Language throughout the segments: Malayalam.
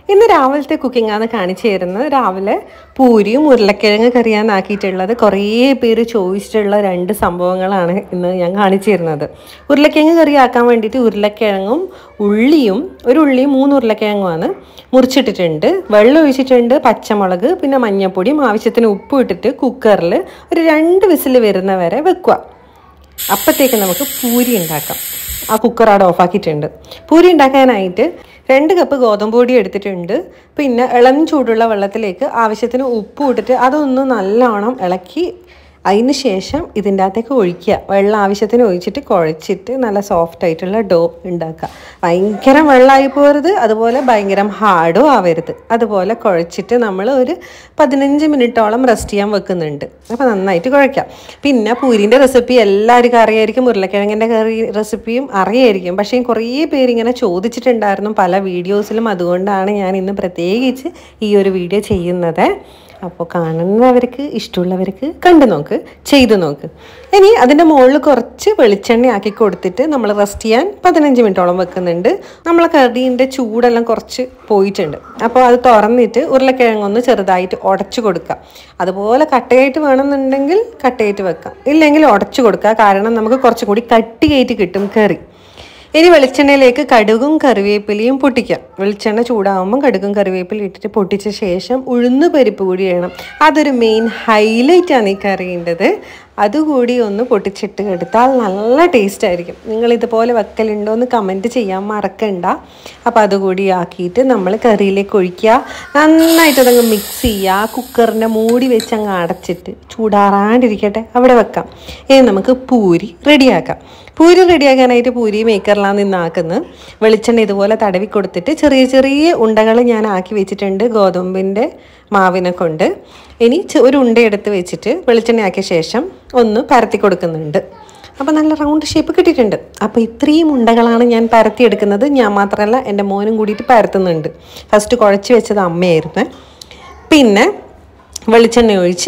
ഇന്ന് രാവിലത്തെ കുക്കിംഗ് ആണ് കാണിച്ചു തരുന്നത് രാവിലെ പൂരിയും ഉരുളക്കിഴങ്ങ് കറിയാനാക്കിയിട്ടുള്ളത് കുറേ പേര് ചോദിച്ചിട്ടുള്ള രണ്ട് സംഭവങ്ങളാണ് ഇന്ന് ഞാൻ കാണിച്ചു തരുന്നത് ഉരുളക്കിഴങ്ങ് കറി ആക്കാൻ വേണ്ടിയിട്ട് ഉരുളക്കിഴങ്ങും ഉള്ളിയും ഒരു ഉള്ളിയും മൂന്ന് ഉരുളക്കിഴങ്ങുമാണ് മുറിച്ചിട്ടിട്ടുണ്ട് വെള്ളം ഒഴിച്ചിട്ടുണ്ട് പച്ചമുളക് പിന്നെ മഞ്ഞൾപ്പൊടിയും ആവശ്യത്തിന് ഉപ്പ് ഇട്ടിട്ട് കുക്കറിൽ ഒരു രണ്ട് വിസിൽ വരുന്ന വരെ വെക്കുക അപ്പോഴത്തേക്ക് നമുക്ക് പൂരി ഉണ്ടാക്കാം ആ കുക്കർ അവിടെ ഓഫാക്കിയിട്ടുണ്ട് പൂരി ഉണ്ടാക്കാനായിട്ട് രണ്ട് കപ്പ് ഗോതമ്പ് പൊടി എടുത്തിട്ടുണ്ട് പിന്നെ ഇളം ചൂടുള്ള വെള്ളത്തിലേക്ക് ആവശ്യത്തിന് ഉപ്പ് ഇട്ടിട്ട് അതൊന്ന് നല്ലോണം ഇളക്കി അതിന് ശേഷം ഇതിൻ്റെ അകത്തേക്ക് ഒഴിക്കുക വെള്ളം ആവശ്യത്തിന് ഒഴിച്ചിട്ട് കുഴച്ചിട്ട് നല്ല സോഫ്റ്റ് ആയിട്ടുള്ള ഡോ ഉണ്ടാക്കുക ഭയങ്കര വെള്ളമായി പോരുത് അതുപോലെ ഭയങ്കര ഹാർഡും ആവരുത് അതുപോലെ കുഴച്ചിട്ട് നമ്മൾ ഒരു പതിനഞ്ച് മിനിറ്റോളം റെസ്റ്റ് ചെയ്യാൻ വെക്കുന്നുണ്ട് അപ്പോൾ നന്നായിട്ട് കുഴയ്ക്കാം പിന്നെ പൂരിൻ്റെ റെസിപ്പി എല്ലാവർക്കും അറിയായിരിക്കും ഉരുളക്കിഴങ്ങിൻ്റെ കറി റെസിപ്പിയും അറിയായിരിക്കും പക്ഷേ കുറേ പേര് ഇങ്ങനെ ചോദിച്ചിട്ടുണ്ടായിരുന്നു പല വീഡിയോസിലും അതുകൊണ്ടാണ് ഞാൻ ഇന്ന് പ്രത്യേകിച്ച് ഈ ഒരു വീഡിയോ ചെയ്യുന്നത് അപ്പോൾ കാണുന്നവർക്ക് ഇഷ്ടമുള്ളവർക്ക് കണ്ടു നോക്ക് ചെയ്തു നോക്ക് ഇനി അതിൻ്റെ മുകളിൽ കുറച്ച് വെളിച്ചെണ്ണ ആക്കി കൊടുത്തിട്ട് നമ്മൾ റെസ്റ്റ് ചെയ്യാൻ പതിനഞ്ച് മിനിറ്റോളം വെക്കുന്നുണ്ട് നമ്മളെ കറീൻ്റെ ചൂടെല്ലാം കുറച്ച് പോയിട്ടുണ്ട് അപ്പോൾ അത് തുറന്നിട്ട് ഉരുളക്കിഴങ്ങൊന്ന് ചെറുതായിട്ട് ഉടച്ചു കൊടുക്കുക അതുപോലെ കട്ടയായിട്ട് വേണമെന്നുണ്ടെങ്കിൽ കട്ടയായിട്ട് വെക്കാം ഇല്ലെങ്കിൽ ഉടച്ചു കൊടുക്കുക കാരണം നമുക്ക് കുറച്ചും കൂടി കട്ടിയായിട്ട് കിട്ടും കറി ഇനി വെളിച്ചെണ്ണയിലേക്ക് കടുകും കറിവേപ്പിലയും പൊട്ടിക്കാം വെളിച്ചെണ്ണ ചൂടാകുമ്പം കടുകും കറിവേപ്പിലയും ഇട്ടിട്ട് പൊട്ടിച്ച ശേഷം ഉഴുന്ന് പരിപ്പ് കൂടി വേണം അതൊരു മെയിൻ ഹൈലൈറ്റ് ആണ് ഈ കറിയേണ്ടത് അതുകൂടി ഒന്ന് പൊട്ടിച്ചിട്ട് എടുത്താൽ നല്ല ടേസ്റ്റ് ആയിരിക്കും നിങ്ങൾ ഇതുപോലെ വെക്കലുണ്ടോ എന്ന് കമൻറ്റ് ചെയ്യാൻ മറക്കണ്ട അപ്പോൾ അതുകൂടി ആക്കിയിട്ട് നമ്മൾ കറിയിലേക്ക് ഒഴിക്കുക നന്നായിട്ട് അതങ്ങ് മിക്സ് ചെയ്യുക കുക്കറിൻ്റെ മൂടി വെച്ച് അങ്ങ് അടച്ചിട്ട് ചൂടാറാണ്ടിരിക്കട്ടെ അവിടെ വെക്കാം ഇനി നമുക്ക് പൂരി റെഡിയാക്കാം പൂരി റെഡിയാക്കാനായിട്ട് പൂരി മേക്കറിലാണ് ഇന്ന് ആക്കുന്നത് വെളിച്ചെണ്ണ ഇതുപോലെ തടവി കൊടുത്തിട്ട് ചെറിയ ചെറിയ ഉണ്ടകൾ ഞാൻ ആക്കി വെച്ചിട്ടുണ്ട് ഗോതമ്പിൻ്റെ മാവിനെ കൊണ്ട് ഇനി ഒരു ഉണ്ട എടുത്ത് വെച്ചിട്ട് വെളിച്ചെണ്ണ ആക്കിയ ശേഷം ഒന്ന് പരത്തി കൊടുക്കുന്നുണ്ട് അപ്പോൾ നല്ല റൗണ്ട് ഷേപ്പ് കിട്ടിയിട്ടുണ്ട് അപ്പോൾ ഇത്രയും ഉണ്ടകളാണ് ഞാൻ പരത്തിയെടുക്കുന്നത് ഞാൻ മാത്രമല്ല എൻ്റെ മോനും കൂടിയിട്ട് പരത്തുന്നുണ്ട് ഫസ്റ്റ് കുഴച്ച് വെച്ചത് അമ്മയായിരുന്നു പിന്നെ വെളിച്ചെണ്ണ ഒഴിച്ച്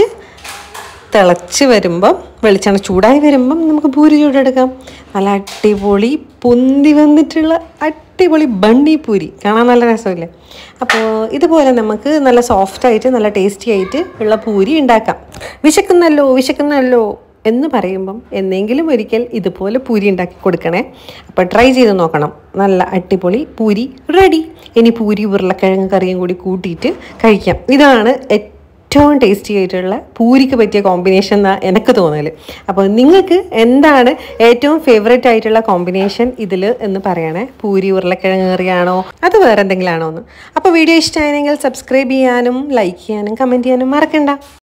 തിളച്ച് വരുമ്പം വെളിച്ചെണ്ണ ചൂടായി വരുമ്പം നമുക്ക് പൂരി ചൂടെടുക്കാം നല്ല അടിപൊളി പൊന്തി വന്നിട്ടുള്ള അടിപൊളി ബണ്ണി പൂരി കാണാൻ നല്ല രസമില്ലേ അപ്പോൾ ഇതുപോലെ നമുക്ക് നല്ല സോഫ്റ്റായിട്ട് നല്ല ടേസ്റ്റി ആയിട്ട് ഉള്ള പൂരി ഉണ്ടാക്കാം വിശക്കുന്നല്ലോ വിശക്കുന്നല്ലോ എന്ന് പറയുമ്പം എന്നെങ്കിലും ഒരിക്കൽ ഇതുപോലെ പൂരി ഉണ്ടാക്കി കൊടുക്കണേ അപ്പോൾ ട്രൈ ചെയ്ത് നോക്കണം നല്ല അടിപൊളി പൂരി റെഡി ഇനി പൂരി ഉരുളക്കിഴങ്ങ് കറിയും കൂടി കൂട്ടിയിട്ട് കഴിക്കാം ഇതാണ് ഏറ്റവും ടേസ്റ്റി ആയിട്ടുള്ള പൂരിക്ക് പറ്റിയ കോമ്പിനേഷൻ എന്നാണ് എനിക്ക് തോന്നൽ അപ്പോൾ നിങ്ങൾക്ക് എന്താണ് ഏറ്റവും ഫേവറേറ്റ് ആയിട്ടുള്ള കോമ്പിനേഷൻ ഇതിൽ എന്ന് പറയണേ പൂരി ഉരുളക്കിഴങ്ങ് കറിയാണോ അത് വേറെ എന്തെങ്കിലും ആണോ എന്ന് അപ്പോൾ വീഡിയോ ഇഷ്ടമായെങ്കിൽ സബ്സ്ക്രൈബ് ചെയ്യാനും ലൈക്ക് ചെയ്യാനും കമൻറ്റ് ചെയ്യാനും മറക്കണ്ട